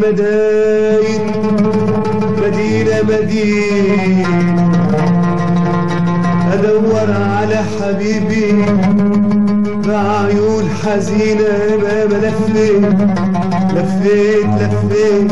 المداين مدينة مدينة أدور على حبيبي بعيون حزينة ما بلفت لفيت لفيت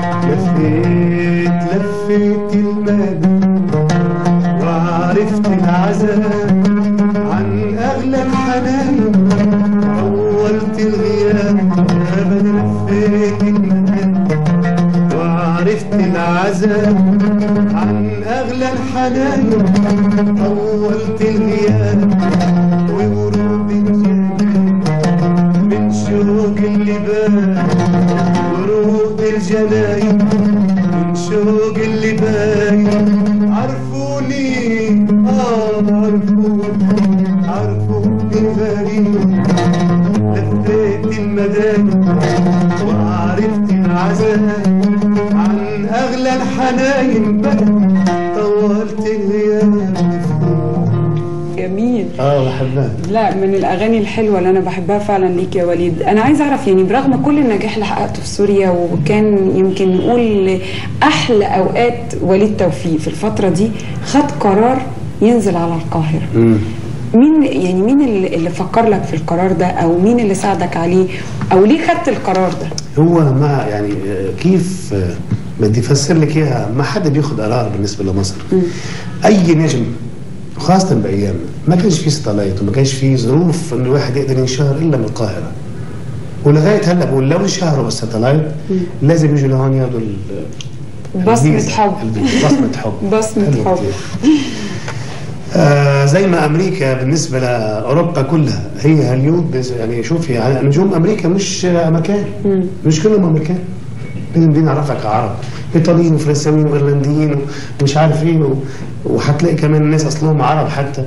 لفيت لفيت المدى وعرفت العذاب عن أغلى الحنان طولت الغياب أبدا لفيت المدى وعرفت العذاب عن أغلى الحنان طولت الغياب وورود الجنان من شوق اللبان ورود الجناين من شوق اللبان عرفوني آه عرفوني عرفوني غريب لفيت المدان وعرفت العذاب عن أغلى الحناين بقى طولت الغياب جميل اه بحبها لا من الاغاني الحلوه اللي انا بحبها فعلا ليك يا وليد انا عايز اعرف يعني برغم كل النجاح اللي حققته في سوريا وكان يمكن نقول احلى اوقات وليد توفيق في الفتره دي خد قرار ينزل على القاهره مين يعني مين اللي اللي فكر لك في القرار ده او مين اللي ساعدك عليه او ليه خدت القرار ده هو ما يعني آه، كيف آه، بدي افسر لك اياها ما حدا بياخذ قرار بالنسبه لمصر اي نجم خاصه بايامنا ما كانش في ستلايت وما كانش في ظروف انه الواحد يقدر ينشهر الا من القاهره ولغايه هلا بقول لو انشهروا بالستلايت لازم يجوا لهون ياخذوا ال- بصمة الفيزا. حب. بصمه حب بصمة حلو حب. كتير. آه زي ما امريكا بالنسبه لاوروبا كلها هي هوليود بس- يعني شوفي يعني نجوم امريكا مش امريكان مش كلهم امريكان لازم دي نعرفها كعرب ايطاليين وفرنساويين وايرلنديين ومش عارف ايه و- وهتلاقي كمان ناس اصلهم عرب حتى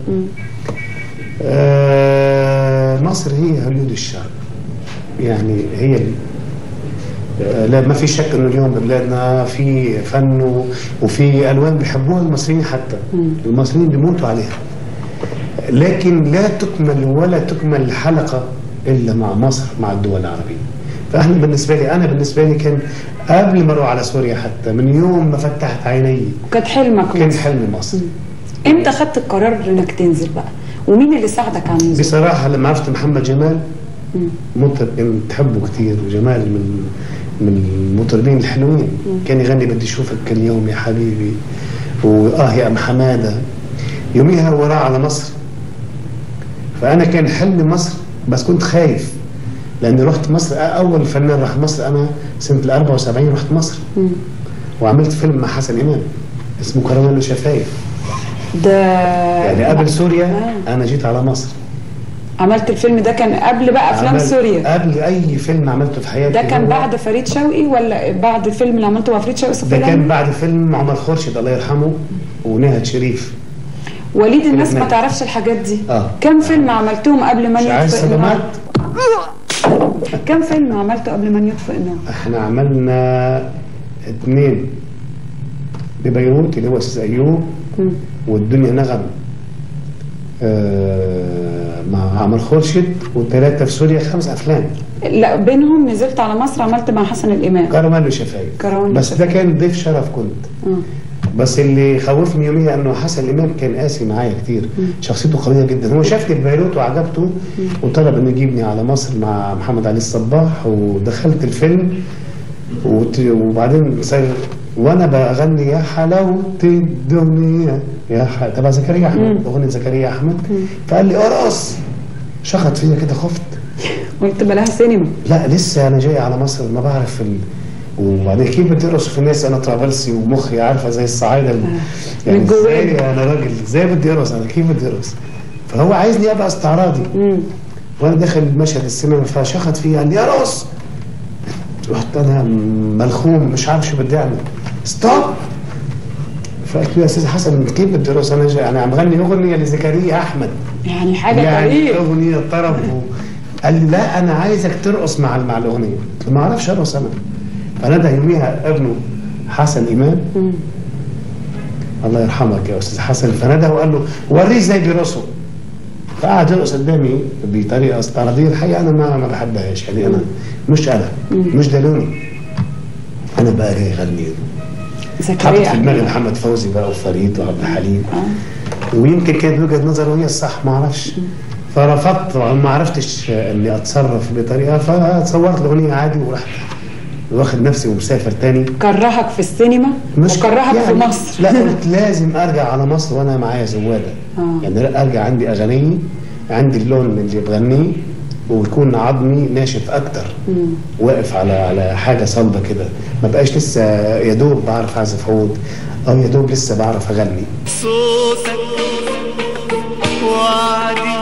آه مصر هي هوليود الشرق يعني هي ال- آه، لا ما في شك انه اليوم ببلادنا في فن و- وفي الوان بيحبوها المصريين حتى المصريين بيموتوا عليها لكن لا تكمل ولا تكمل الحلقه الا مع مصر مع الدول العربيه فاحنا بالنسبه لي انا بالنسبه لي كان قبل ما اروح على سوريا حتى من يوم ما فتحت عيني كانت حلمك كان مصر. حلم مصر امتى خدت القرار انك تنزل بقى ومين اللي ساعدك على النزول بصراحه لما عرفت محمد جمال مطرب كان تحبه كثير وجمال من من المطربين الحلوين كان يغني بدي اشوفك كل يوم يا حبيبي واه يا ام حماده يوميها هو راح على مصر فانا كان حلمي مصر بس كنت خايف لاني رحت مصر اول فنان راح مصر انا سنه ال 74 رحت مصر وعملت فيلم مع حسن امام اسمه كراميل وشفايف ده يعني قبل سوريا انا جيت على مصر عملت الفيلم ده كان قبل بقى افلام عملت- سوريا قبل اي فيلم عملته في حياتي ده كان هو- بعد فريد شوقي ولا بعد الفيلم اللي عملته مع فريد شوقي ده صفي كان العلمي؟ بعد فيلم عمر خورشيد الله يرحمه ونهد شريف وليد الناس ما لبنان. تعرفش الحاجات دي آه. كم فيلم عملتهم قبل ما مش عايز يطفئ صدمات النار كم فيلم عملته قبل ما يطفئ النار احنا عملنا اثنين ببيروت اللي هو استاذ ايوب مم. والدنيا نغم آه مع عمر خورشيد وثلاثه في سوريا خمس افلام لا بينهم نزلت على مصر عملت مع حسن الامام كراميل وشفايف كراميل بس ده كان ضيف شرف كنت آه. بس اللي خوفني يوميها انه حسن الامام كان قاسي معايا كتير شخصيته قويه جدا هو شافني في بيروت وعجبته وطلب انه يجيبني على مصر مع محمد علي الصباح ودخلت الفيلم وت- وبعدين صار وانا بغني يا حلاوه الدنيا يا ح... تبع زكريا احمد اغنيه زكريا احمد فقال لي ارقص شخط فيا كده خفت قلت بلاها سينما لا لسه انا جاي على مصر ما بعرف ال... وبعدين كيف بترقص في الناس انا طرابلسي ومخي عارفه زي الصعايده ال... من جواك. ازاي انا راجل ازاي بدي ارقص انا كيف بدي ارقص فهو عايزني ابقى استعراضي مم. وانا داخل مشهد السينما فشخط فيه قال لي ارقص رحت انا ملخوم مش عارف شو بدي اعمل ستوب فقلت له يا استاذ حسن كيف بدي ارقص انا جاي انا عم غني اغنيه لزكريا احمد يعني حاجه يعني طريق اغنيه طرب و... قال لي لا انا عايزك ترقص مع مع الاغنيه قلت له ما اعرفش ارقص انا فنادى يوميها ابنه حسن امام مم. الله يرحمك يا استاذ حسن فنادى وقال له وريه ازاي بيرقصوا فقعد يرقص قدامي بطريقه استعراضيه الحقيقه انا ما ما بحبهاش يعني انا مش انا مش ده لوني انا بقى جاي اغني حطت زكريا في دماغي أحمد. محمد فوزي بقى وفريد وعبد الحليم آه. ويمكن كانت وجهه نظره وهي الصح ما اعرفش فرفضت ما عرفتش اني اتصرف بطريقه فصورت الاغنيه عادي ورحت واخد نفسي ومسافر تاني كرهك في السينما وكرهك في مصر لا قلت لازم ارجع على مصر وانا معايا زواده آه. يعني لا ارجع عندي اغاني عندي اللون اللي بغنيه ويكون عظمي ناشف اكتر واقف على على حاجه صلبه كده ما بقاش لسه يا دوب بعرف اعزف عود او يا دوب لسه بعرف اغني صوتك وعدي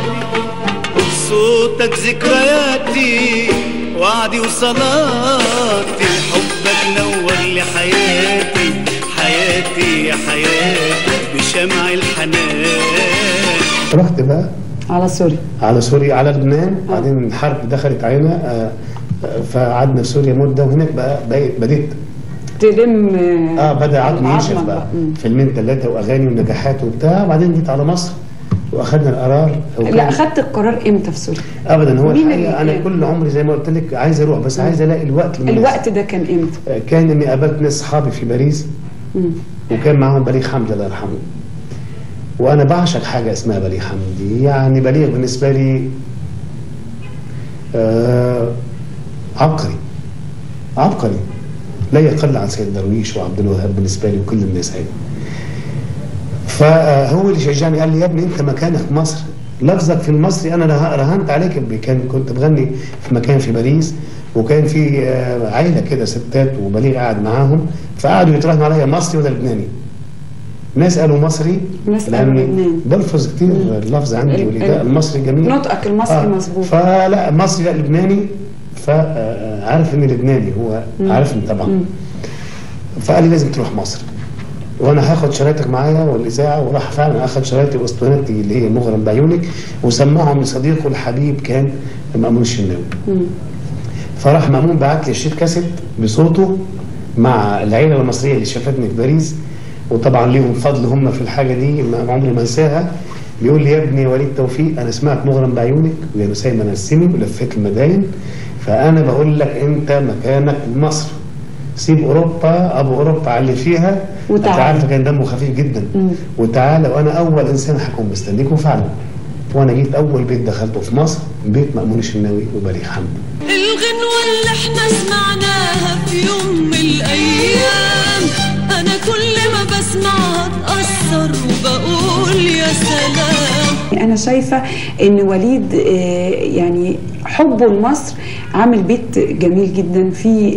وبصوتك ذكرياتي وعدي وصلاتي حبك نور لي حياتي حياتي يا حياتي بشمع الحنان رحت بقى على سوريا على سوريا على لبنان بعدين الحرب دخلت علينا آه، آه، فقعدنا في سوريا مده وهناك بقى بقيت- بديت تلم اه بدا عظمي عظمك ينشف بقى مم. فيلمين ثلاثه واغاني ونجاحات وبتاع وبعدين جيت على مصر واخدنا القرار هو لا كان- اخدت القرار امتى في سوريا؟ ابدا هو مين الحقيقه اللي- انا كل عمري زي ما قلت لك عايز اروح بس عايز الاقي الوقت المناسب. الوقت ده كان امتى؟ آه، كان اني قابلت ناس اصحابي في باريس مم. وكان معاهم بليغ حمدي الله يرحمه وانا بعشق حاجه اسمها بليغ حمدي يعني بليغ بالنسبه لي آه عبقري عبقري لا يقل عن سيد درويش وعبد الوهاب بالنسبه لي وكل الناس هاي فهو اللي شجعني قال لي يا ابني انت مكانك في مصر لفظك في المصري انا ره- رهنت عليك ب- كان كنت بغني في مكان في باريس وكان في آه، عيله كده ستات وبليغ قاعد معاهم فقعدوا يتراهنوا عليا مصري ولا لبناني ناس قالوا مصري ناس قالوا لأني لبناني. بلفظ كتير اللفظ عندي ال- والإداء ال- المصري جميل نطقك المصري مظبوط. فلا مصري لا لبناني فعارف اني لبناني هو عارفني طبعا فقال لي لازم تروح مصر وانا هاخد شرايطك معايا والاذاعه وراح فعلا اخد شرايطي واسطوانتي اللي هي مغرم بعيونك وسمعهم لصديقه الحبيب كان مأمون الشناوي فراح مأمون بعت لي شريط كاسيت بصوته مع العيله المصريه اللي شافتني في باريس وطبعا ليهم فضل هم في الحاجه دي ما عمري ما انساها بيقول لي يا ابني وليد توفيق انا سمعت مغرم بعيونك ويا نسيم نسمي ولفيت المداين فانا بقول لك انت مكانك مصر سيب اوروبا ابو اوروبا على اللي فيها وتعال. انت عارف كان دمه خفيف جدا وتعالى وانا اول انسان هكون مستنيك وفعلا وانا جيت اول بيت دخلته في مصر بيت مأمون الشناوي وبليغ حمدي الغنوة اللي احنا سمعناها في يوم من الأيام أنا كل ما بسمعها أتأثر وبقول يا سلام انا شايفه ان وليد آه، يعني حبه لمصر عامل بيت جميل جدا في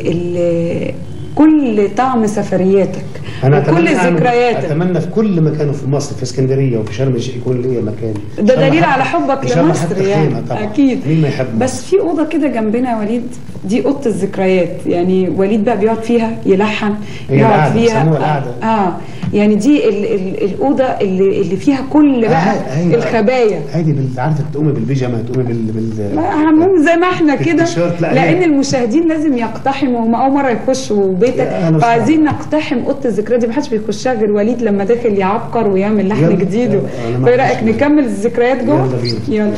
كل طعم سفرياتك انا وكل أتمنى أعمل- ذكرياتك اتمنى في كل مكان في مصر في اسكندريه وفي شرم الشيخ يكون ليا مكان إن ده شاء الله دليل حتى- على حبك إن شاء الله لمصر حتى يعني خيمة طبعا اكيد مين ما يحب بس في اوضه كده جنبنا يا وليد دي اوضه الذكريات يعني وليد بقى بيقعد فيها يلحن هي يقعد القعدة، فيها بيسموها القعدة. اه يعني دي ال ال الاوضه اللي, اللي فيها كل بقى آه، أيوة. الخبايا هادي بال- عارفه تقومي بالبيجامه تقومي بال, بال... لا عموم زي ما احنا كده التيشيرت، لا، لان هي- المشاهدين لازم يقتحموا هم اول مره يخشوا بيتك يا أهلا فعايزين وسهلا. نقتحم اوضه الذكريات دي محدش بيخشها غير وليد لما داخل يعبقر ويعمل لحن يلا. جديد يلا، أنا ما فايه عنديش رايك مانع. نكمل الذكريات جوه يلا بينا. يلا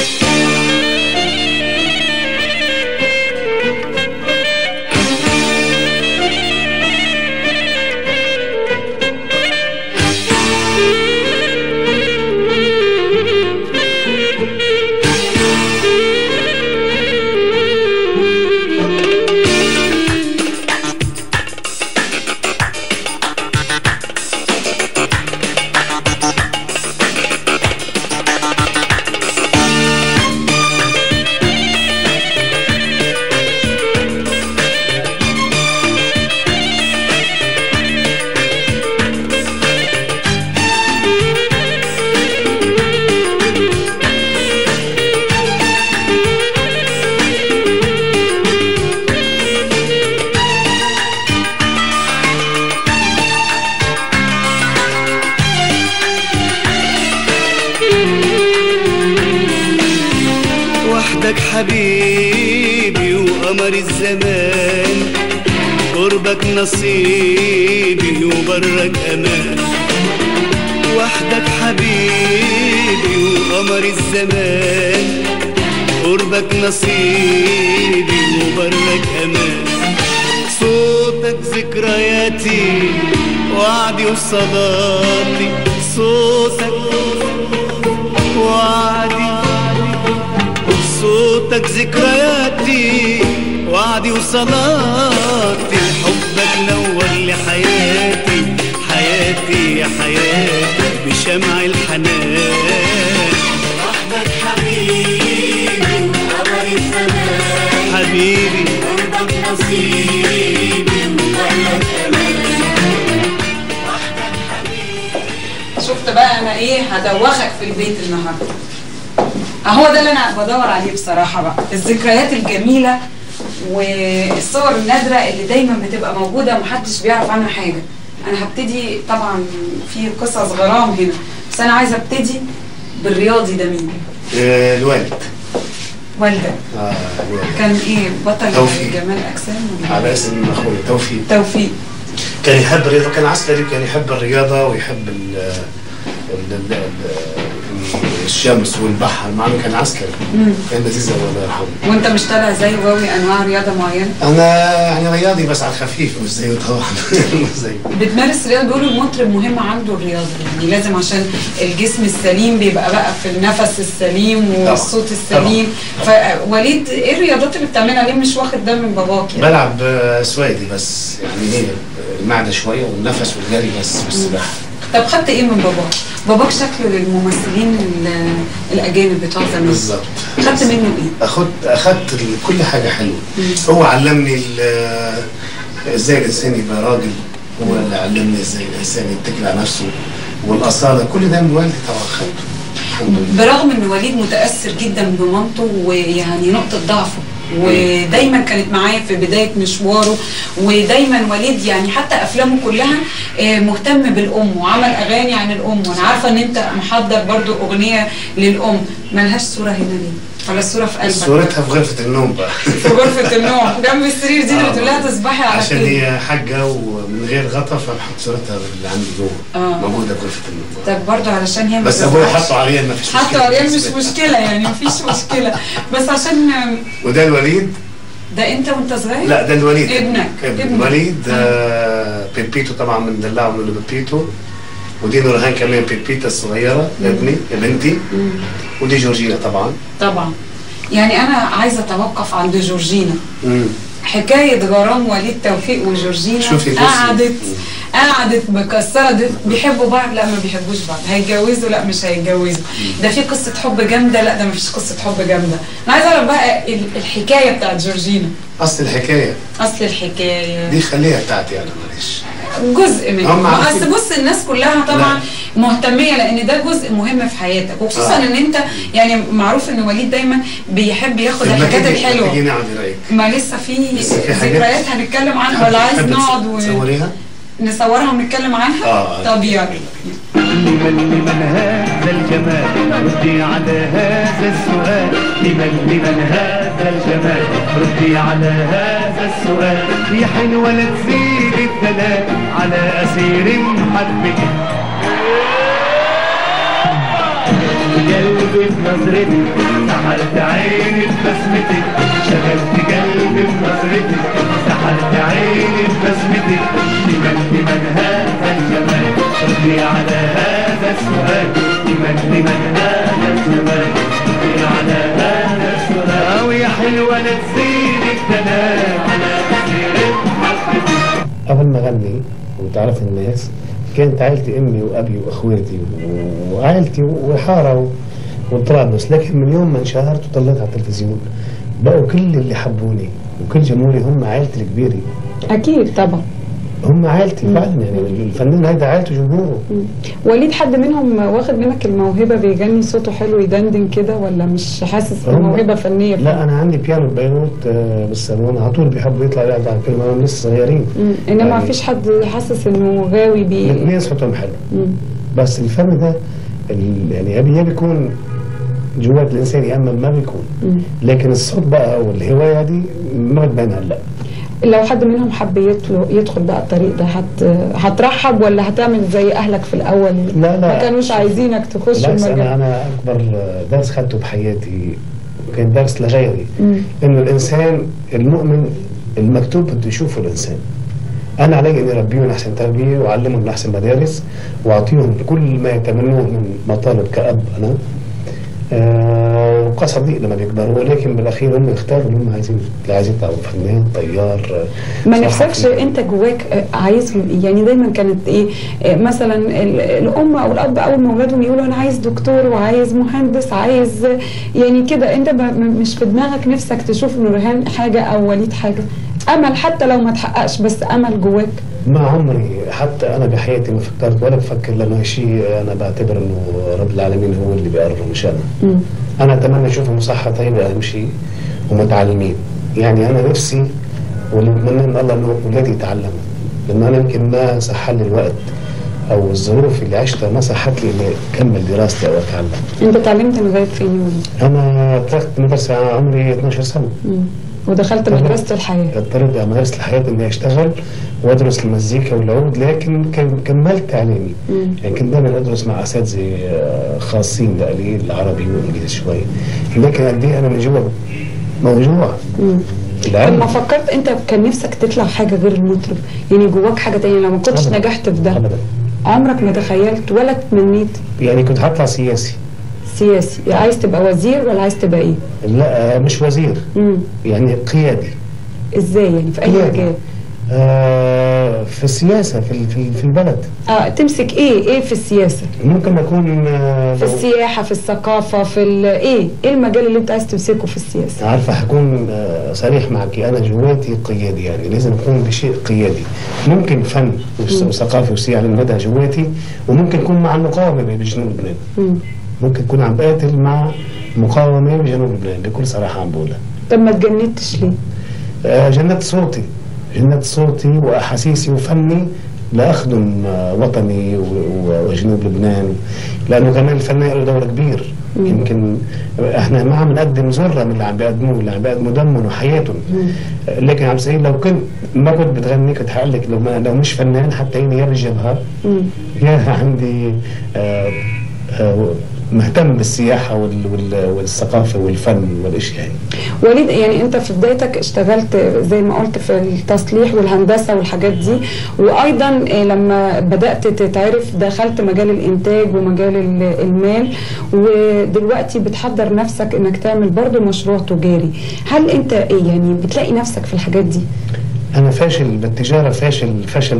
وحدك حبيبي وقمر الزمان قربك نصيبي وبرك امان وحدك حبيبي وقمر الزمان قربك نصيبي وبرك امان صوت ذكرياتي وعدي وصلاتي صوتك وعدي صوتك ذكرياتي وعدي وصلاتي حبك نور لي حياتي حياتي يا حياتي بشمع الحنان وحدك حبيبي وقمر الزمان حبيبي قربك نصيبي وخلك امان شفت بقى انا ايه هدوخك في البيت النهارده اهو ده اللي انا بدور عليه بصراحه بقى الذكريات الجميله والصور النادره اللي دايما بتبقى موجوده ومحدش بيعرف عنها حاجه انا هبتدي طبعا في قصص غرام هنا بس انا عايزه ابتدي بالرياضي ده مين آه، الوالد والده آه الوالد كان ايه بطل توفيق. جمال اجسام ولا على اسم اخوي توفيق توفيق كان يحب الرياضه كان عسكري وكان يحب الرياضه ويحب ال ال- ال- ال- الشمس والبحر مع انه كان عسكري كان لذيذ أوي، الله يرحمه وانت مش طالع زي واوي انواع رياضه معينه انا يعني رياضي بس على الخفيف مش زيه طبعا مش زيه بتمارس رياضه بيقولوا المطرب مهم عنده الرياضه يعني لازم عشان الجسم السليم بيبقى بقى في النفس السليم والصوت السليم فوليد ايه الرياضات اللي بتعملها ليه مش واخد ده من باباك يعني بلعب آه، سويدي بس يعني هي المعده شويه والنفس والجري بس والسباحه طب خدت ايه من باباك؟ باباك شكله للممثلين ال- الاجانب بتوع زمان بالظبط خدت منه ايه؟ اخدت اخدت ال- كل حاجه حلوه هو علمني ال- ازاي الانسان يبقى راجل هو اللي علمني ازاي الانسان يتكل على نفسه والاصاله كل ده من والدي طبعا خدته الحمد لله برغم ان وليد متاثر جدا بمامته ويعني نقطه ضعفه ودايما كانت معاه في بدايه مشواره ودايما وليد يعني حتى افلامه كلها آه، مهتم بالام وعمل اغاني عن الام وانا عارفه ان انت محضر برضو اغنيه للام ملهاش صوره هنا ليه؟ ولا الصوره في قلبك؟ صورتها في غرفه النوم بقى في غرفه النوم جنب السرير دي اللي آه. بتقول لها تصبحي على عشان خير هي حاجه ومن غير غطا فبحط صورتها اللي عندي جوه آه. موجوده في غرفه النوم طب برضو علشان هي ما بس ابويا بتزهقش. حطوا عليا ما فيش مشكله حتى وريان مش بالنسبة لي. مشكله يعني مفيش مشكله بس عشان وده الوليد ده انت وانت صغير لا ده الوليد ابنك. ابن ابنك. الوليد آه بيبيتو طبعا بندلعه من بيبيتو ودي نورهان كمان بيبيتا الصغيره ابني بنتي ودي جورجينا طبعا طبعا يعني انا عايزه اتوقف عند جورجينا مم. حكايه غرام وليد توفيق وجورجينا شوفي بصي. قعدت قعدت مكسره ده بيحبوا بعض لا ما بيحبوش بعض هيتجوزوا لا مش هيتجوزوا ده في قصه حب جامده لا ده ما فيش قصه حب جامده انا عايزه اعرف بقى ال- الحكايه بتاعت جورجينا اصل الحكايه اصل الحكايه دي خليها بتاعتي انا معلش جزء منه هم عارفين. بس بص الناس كلها طبعا مهتميه لان ده جزء مهم في حياتك وخصوصا آه. ان انت يعني معروف ان وليد دايما بيحب ياخد لما الحاجات تيجي- الحلوه تيجي نعمل رايك ما لسه في لسه في حاجات؟ ذكريات هنتكلم عنها ولا عايز تحب نقعد تصوريها؟ ونصورها ونتكلم عنها؟ آه. طب يلا لمن لمن هذا الجمال ردي على هذا السؤال لمن لمن هذا الجمال ردي على هذا السؤال يا حلوة لا تزيد الدلال على أسير حبك قلبي بنظرتك سحرت عيني ببسمتك شغلت قلبي بنظرتك سحرت عيني ببسمتك لمن لمن هذا الجمال ردي على هذا السؤال لمن لمن هذا الجمال ردي على هذا السؤال أو يا حلوة لا تزيد الدلال على أسير حبك قبل ما اغني وتعرف الناس كانت عائلتي امي وابي واخواتي و- وعائلتي وحاره و- وطرابلس لكن من يوم ما انشهرت وطلعت على التلفزيون بقوا كل اللي حبوني وكل جمهوري هم عائلتي الكبيره اكيد طبعا هم عائلتي فعلا يعني الفنان هيدا عائلته جمهوره وليد حد منهم واخد منك الموهبه بيغني صوته حلو يدندن كده ولا مش حاسس هم- بموهبه فنيه لا انا عندي بيانو ببيروت آه، بالصالون على طول بيحبوا يطلع يلعب على الكلمه هم لسه صغيرين مم. انما ما يعني فيش حد حاسس انه غاوي بيه الاثنين صوتهم حلو مم. بس الفن ده ال- يعني يا بي- يا بيكون جوات الانسان يا اما ما بيكون مم. لكن الصوت بقى او الهوايه دي ما بتبان هلا لو حد منهم حب يدخل, يدخل بقى الطريق ده هت هترحب ولا هتعمل زي اهلك في الاول لا، لا. ما كانوش عايزينك تخش بالعكس المجال انا انا اكبر درس خدته بحياتي وكان درس لغيري مم. انه الانسان المؤمن المكتوب بده يشوفه الانسان انا علي اني اربيهم احسن تربيه واعلمهم لاحسن مدارس واعطيهم كل ما يتمنوه من مطالب كاب انا آه وكصديق لما بيكبروا ولكن بالاخير هم يختاروا اللي هم عايزينه اللي عايز يطلع فنان طيار آه، ما صحفي. نفسكش انت جواك آه، عايزهم إيه؟ يعني دايما كانت ايه آه، مثلا ال- الام او الاب اول ما اولادهم يقولوا انا عايز دكتور وعايز مهندس عايز آه، يعني كده انت ب- م- مش في دماغك نفسك تشوف نورهان حاجه او وليد حاجه امل حتى لو ما تحققش بس امل جواك ما عمري حتى انا بحياتي ما فكرت ولا بفكر لانه شيء انا بعتبر انه رب العالمين هو اللي بيقرر مش انا مم. انا اتمنى اشوفهم صحه طيبه اهم شيء ومتعلمين يعني انا نفسي واللي بتمنى من الله انه اولادي يتعلموا لانه انا يمكن ما سح لي الوقت او الظروف اللي عشتها ما سحت لي اني اكمل دراستي او اتعلم انت اتعلمت لغايه فين يا وليد؟ انا تركت مدرسه عمري 12 سنه مم. ودخلت مدرسه الحياه اضطريت على مدرسة الحياة إني أشتغل وأدرس المزيكا والعود لكن كم- كملت تعليمي مم. يعني كنت دائما أدرس مع أساتذة آه، خاصين لي العربي والإنجليزي شوي لكن قد إيه أنا من جوا موجوع مم. العلم لما فكرت انت كان نفسك تطلع حاجه غير المطرب يعني جواك حاجه تانية لو ما كنتش أبداً. نجحت في ده أبدا عمرك ما تخيلت ولا تمنيت يعني كنت هطلع سياسي سياسي يعني عايز تبقى وزير ولا عايز تبقى ايه؟ لا آه، مش وزير مم. يعني قيادي ازاي يعني في اي قيادي. مجال؟ آه في السياسة في ال- في ال- في البلد اه تمسك ايه؟ ايه في السياسه؟ ممكن أكون آه، في السياحه في الثقافه في ال- ايه؟ ايه المجال اللي انت عايز تمسكه في السياسه؟ عارفة هكون آه، صريح معك أنا جواتي قيادي يعني لازم أكون بشيء قيادي ممكن فن وس- وثقافي وسياحة للمدى جواتي وممكن يكون مع المقاومة بجنوب لبنان مم. ممكن يكون عم بقاتل مع مقاومة بجنوب لبنان بكل صراحة عم بقولها طب ما تجندتش ليه؟ آه، جندت صوتي جندت صوتي وأحاسيسي وفني لأخدم آه، وطني و- و- وجنوب لبنان لأنه كمان الفنان له دور كبير يمكن احنا ما عم نقدم ذره من اللي عم بيقدموه اللي عم بيقدموا دمهم وحياتهم آه، لكن عم سعيد لو كنت ما كنت بتغني كنت هقول لك لو ما لو مش فنان حتى يا بالجبهه مم. يا عندي آه، آه، مهتم بالسياحه وال- وال- والثقافه والفن والاشياء يعني وليد يعني انت في بدايتك اشتغلت زي ما قلت في التصليح والهندسه والحاجات دي وايضا اه لما بدات تتعرف دخلت مجال الانتاج ومجال ال- المال ودلوقتي بتحضر نفسك انك تعمل برضو مشروع تجاري هل انت ايه يعني بتلاقي نفسك في الحاجات دي انا فاشل بالتجاره فاشل فشل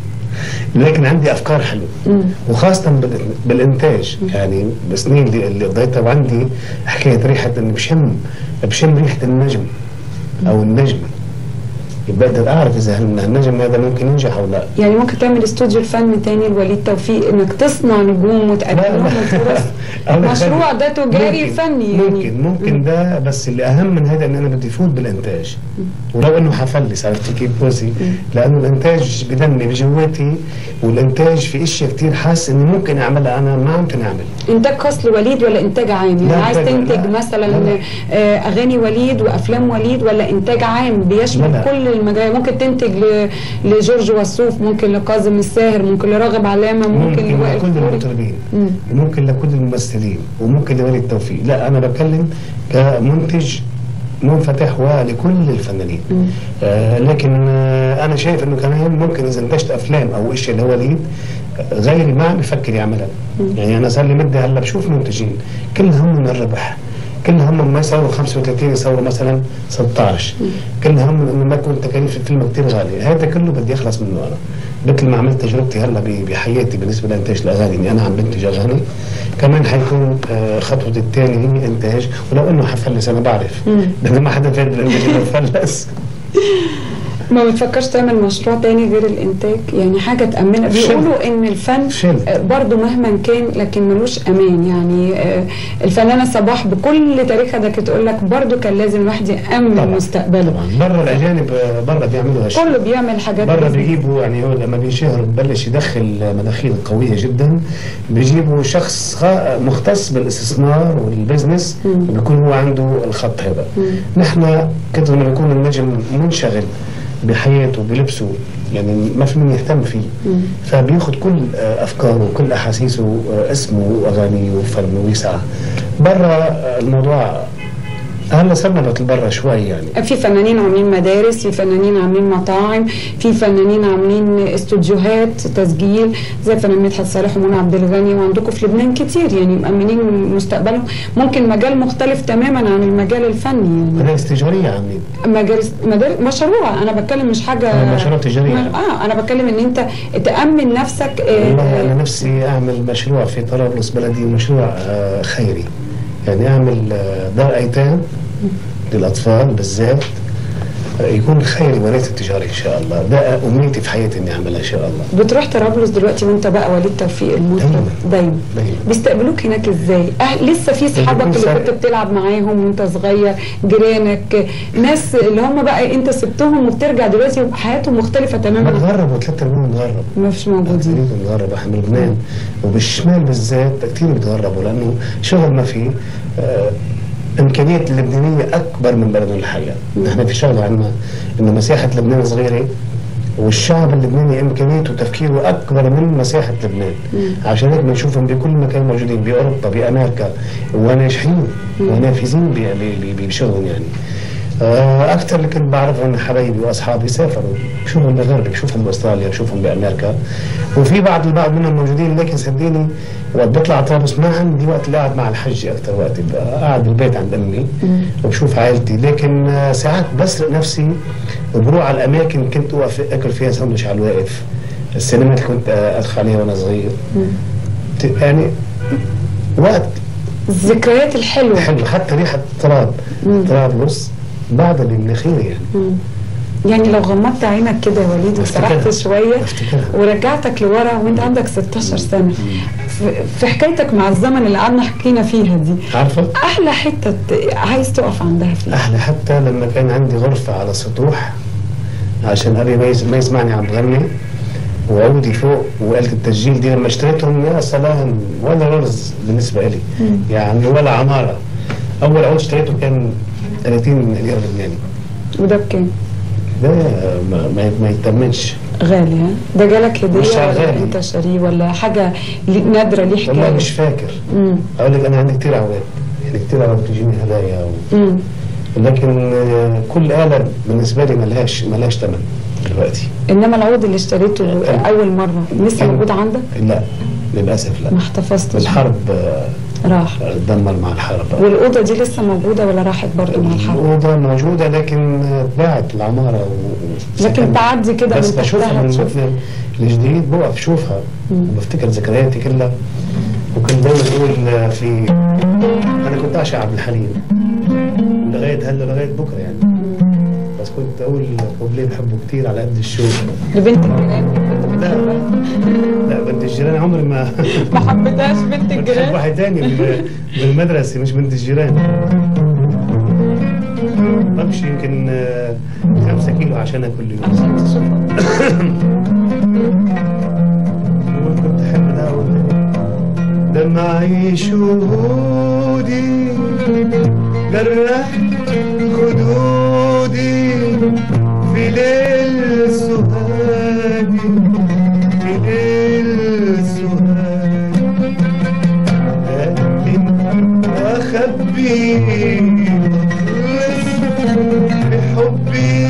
لكن عندي افكار حلوه مم. وخاصه بال- بالانتاج يعني بسنين اللي اللي قضيتها وعندي حكايه ريحه اني بشم بشم ريحه النجم او النجم يبقى اقدر اعرف اذا هال- النجم هذا ممكن ينجح او لا يعني ممكن تعمل استوديو الفن تاني لوليد توفيق انك تصنع نجوم وتقدم لهم الفرص أنا مشروع خلي- ده تجاري ممكن- فني يعني ممكن ممكن ده بس اللي اهم من هذا ان انا بدي فوت بالانتاج ولو انه حفلس عرفتي كيف بوزي لانه الانتاج بدمي بجواتي والانتاج في اشياء كثير حاسس اني ممكن اعملها انا ما عم اعمل انتاج خاص لوليد ولا انتاج عام يعني لا، عايز انتاج- تنتج لا. مثلا لا، لا. آه، اغاني وليد وافلام وليد ولا انتاج عام بيشمل لا، لا. كل المجال ممكن تنتج ل- لجورج وسوف ممكن لكاظم الساهر ممكن لراغب علامه ممكن ممكن لوائل لكل فوري المطربين مم. وممكن لكل الممثلين وممكن لولي التوفيق لا انا بتكلم كمنتج منفتح ولكل الفنانين آه لكن آه انا شايف انه كمان ممكن اذا انتجت افلام او اشياء لوليد آه، غيري ما عم بفكر يعملها يعني انا صار لي مده هلا بشوف منتجين كلهم من الربح كلهم ما يصوروا 35 يصوروا مثلا 16 كلهم انه ما تكون تكاليف الفيلم كثير غاليه هذا كله بدي اخلص منه انا مثل ما عملت تجربتي هلا ب- بحياتي بالنسبه لانتاج الاغاني اني انا عم بنتج اغاني كمان حيكون آه، خطوتي الثانيه هي انتاج ولو انه حفلس انا بعرف لانه ما حدا فاهم بالانتاج انه فلس ما بتفكرش تعمل مشروع تاني غير الانتاج يعني حاجه تامنها شل. بيقولوا ان الفن شل. آه، برضو مهما كان لكن ملوش امان يعني آه، الفنانه صباح بكل تاريخها ده كانت تقول لك برضو كان لازم الواحد يامن مستقبله طبعا برا الاجانب آه، برا بيعملوا هالشيء كله بيعمل حاجات برا بس- بيجيبوا يعني هو لما بينشهر ببلش يدخل مداخيل قويه جدا بيجيبوا شخص خا- مختص بالاستثمار والبزنس وبيكون هو عنده الخط هذا نحن كثر ما بيكون النجم منشغل بحياته بلبسه يعني ما في مين يهتم فيه فبياخذ كل آه، افكاره وكل احاسيسه آه، اسمه واغانيه وفنه ويسعى برا آه، الموضوع هلا صرنا برا شوي يعني في فنانين عاملين مدارس في فنانين عاملين مطاعم في فنانين عاملين استوديوهات تسجيل زي فنان مدحت صالح ومنى عبد الغني وعندكم في لبنان كتير يعني مأمنين مستقبلهم ممكن مجال مختلف تماما عن المجال الفني يعني مدارس تجاريه عاملين مجال مدار... مشروع انا بتكلم مش حاجه آه، مشروع تجاري يعني. اه انا بتكلم ان انت تامن نفسك والله انا آه نفسي اعمل مشروع في طرابلس بلدي مشروع آه، خيري يعني اعمل آه، دار ايتام للاطفال بالذات آه، يكون خيري وليس تجاري ان شاء الله ده امنيتي في حياتي اني اعملها ان شاء الله بتروح طرابلس دلوقتي وانت بقى وليد توفيق المطرب دايما. دايما دايما. بيستقبلوك هناك ازاي؟ أه لسه في اصحابك بيكون اللي سهل. كنت بتلعب معاهم وانت صغير جيرانك ناس اللي هم بقى انت سبتهم وبترجع دلوقتي وحياتهم مختلفه ما تماما تغربوا ثلاث ارباع متغرب مش موجودين كثير بنتغرب احنا من لبنان وبالشمال بالذات كثير بيتغربوا لانه شغل ما في آه امكانيات اللبنانيه اكبر من بلدنا الحالي نحن في شغله عندنا انه مساحه لبنان صغيره والشعب اللبناني امكانياته وتفكيره اكبر من مساحه لبنان عشان هيك بنشوفهم بكل مكان موجودين باوروبا بامريكا وناجحين ونافذين ب- ب- ب- بشغلهم يعني آه، اكثر اللي كنت بعرفهم حبايبي واصحابي سافروا بشوفهم بغرب بشوفهم باستراليا بشوفهم بامريكا وفي بعض البعض منهم موجودين لكن صدقني وقت بطلع طرابلس ما عندي وقت اللي قاعد مع الحج اكثر وقت ببقى قاعد بالبيت عند امي وبشوف عائلتي لكن آه، ساعات بسرق نفسي وبروح على الاماكن كنت اوقف اكل فيها سندويش على الواقف السينما اللي كنت آه، ادخل عليها وانا صغير ت- يعني وقت الذكريات الحلوه حلو حتى ريحه تراب طرابلس بعد المناخير يعني يعني لو غمضت عينك كده يا وليد وسرحت أفتكرها. شويه أفتكرها. ورجعتك لورا وانت عندك 16 سنه في- في حكايتك مع الزمن اللي قعدنا حكينا فيها دي عارفه احلى حته ت- عايز تقف عندها فيها احلى حتى لما كان عندي غرفه على سطوح عشان ابي ما يس- ما يسمعني عم بغني وعودي فوق وآلة التسجيل دي لما اشتريتهم يا سلام ولا رز بالنسبه لي يعني ولا عماره اول عود اشتريته كان 30 ليره لبناني وده بكام؟ ده ما, ما, ما يتمنش غالي ها؟ ده جالك هديه مش ولا غالي. انت شاريه ولا حاجه لي- نادره ليه والله حكايه؟ مش فاكر مم. اقول لك انا عندي كتير عواد يعني كتير عواد بتجيني هدايا و... مم. لكن آه، كل آلة بالنسبة لي ملهاش ملهاش ثمن دلوقتي انما العود اللي اشتريته اول مره لسه كان- موجود عندك؟ لا للأسف لا ما احتفظتش الحرب آه، راح دمر مع الحرب والاوضه دي لسه موجوده ولا راحت برضه مع الحرب؟ الأوضة موجودة لكن آه، اتباعت العمارة و... لكن تعدي كده بس من بشوفها تحتها من تشوف مثل الجديد بوقف شوفها وبفتكر ذكرياتي كلها وكنت دايما اقول آه، في انا كنت اعشق عبد الحليم لغايه هلا لغايه بكره يعني بس كنت اقول كوبليه بحبه كثير على قد الشوق لبنت الجيران لا لا بنت الجيران عمري ما ما حبيتهاش بنت بتحب الجيران واحد تاني بال- بالمدرسة مش بنت الجيران بمشي يمكن آه، خمسة كيلو عشانها كل يوم عشان تشوفها كنت أحب ده أقول دمعي شهودي جرح خدودي في ليل سهادي في ليل سهادي أقدم وأخبي بحبي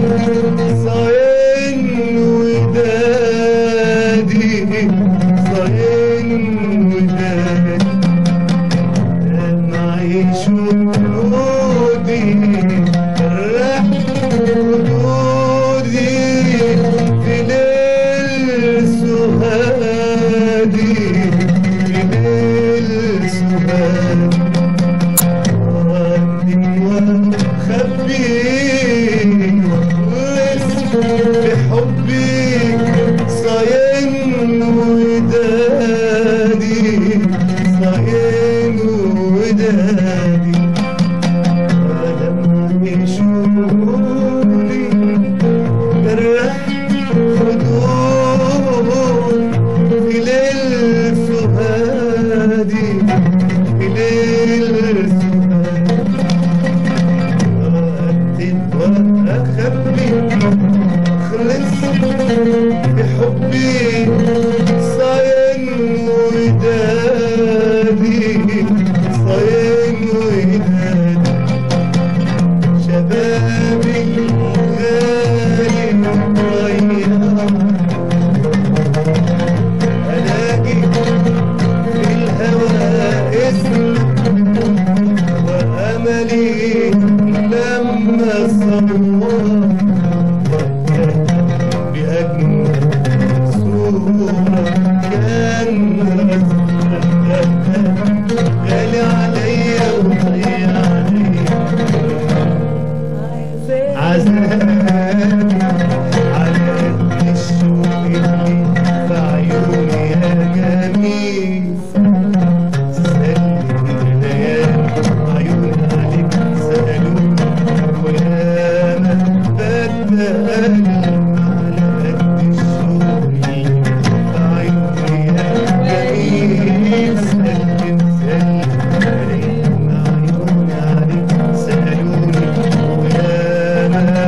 صاين ودادي صاين ودادي دمعي شهودي رح خدودي في ليل سهادي في ليل سهادي بحبي صاين ودادي صاين ودادي دمعي شهودي جرح خدود في ليل سهادي في ليل سهادي وأخبي خلص بحبي صاين ودادي صاين ودادي لما صور بأجمل صورة كان غالي عليا وغالي عليا عذاب على قد الشوق اللي في عيوني يا جميل سلم الليالي عيون عليك سألوني ويا ما بدأني على قد الشوق اللي في عيوني يا جميل سلم سلم عليك عيوني عليك سألوني ويا ما